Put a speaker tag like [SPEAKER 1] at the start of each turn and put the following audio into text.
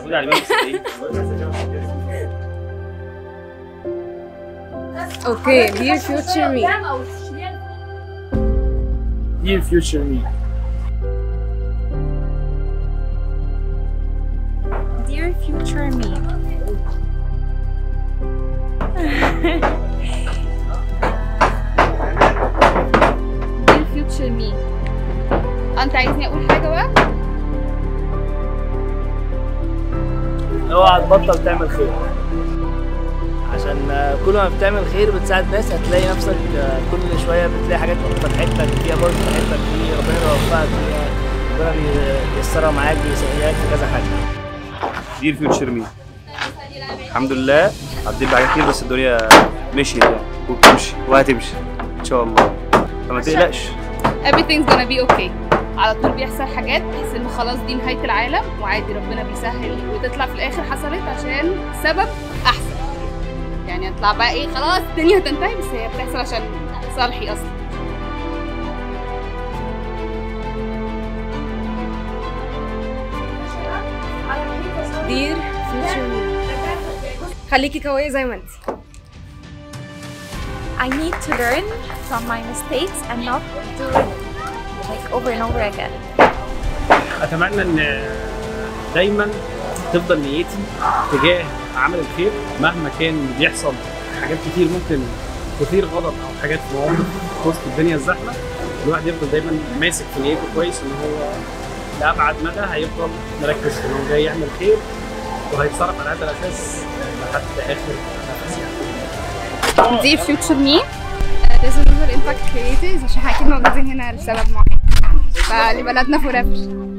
[SPEAKER 1] المفروض على بالك ايه
[SPEAKER 2] Okay, dear future me.
[SPEAKER 3] Dear future me.
[SPEAKER 4] Dear future me.
[SPEAKER 2] Dear future me. انت عايزني اقول حاجه بقى؟
[SPEAKER 3] اوعى تبطل تعمل خير عشان آه، كل ما بتعمل خير بتساعد ناس هتلاقي نفسك آه، كل شويه بتلاقي حاجات فتحت لك فيها برضه فتحت لك فيه ربنا بيوفقك فيها ربنا بي- بييسرها معاك بيسهلها لك في كذا حاجه
[SPEAKER 1] دير فيوتشر مي الحمد لله عديت بحاجات كتير بس الدنيا مشيت يعني وبتمشي وهتمشي ان شاء الله فما تقلقش
[SPEAKER 2] everything's gonna be okay على طول بيحصل حاجات تحس ان خلاص دي نهايه العالم وعادي ربنا بيسهل وتطلع في الاخر حصلت عشان سبب احسن يعني هتطلع بقى ايه خلاص الدنيا هتنتهي بس هي بتحصل عشان صالحي اصلا
[SPEAKER 4] Dear future me.
[SPEAKER 2] خليكي قويه زي ما انت
[SPEAKER 4] I need to learn from my mistakes and not do it like over and over again.
[SPEAKER 3] اتمنى ان دايما تفضل نيتي تجاه عمل الخير مهما كان بيحصل حاجات كتير ممكن تثير غضب او حاجات في مواقف في وسط الدنيا الزحمه الواحد يفضل دايما ماسك في نيته كويس ان هو لابعد مدى هيفضل مركز في ان هو جاي يعمل خير وهيتصرف على هذا الاساس لحد اخر نفس يعني
[SPEAKER 2] دي فيوتشر مي لازم نظهر امباكت كريتيفز عشان احنا اكيد موجودين هنا لسبب معين فلبلدنا فور ايفر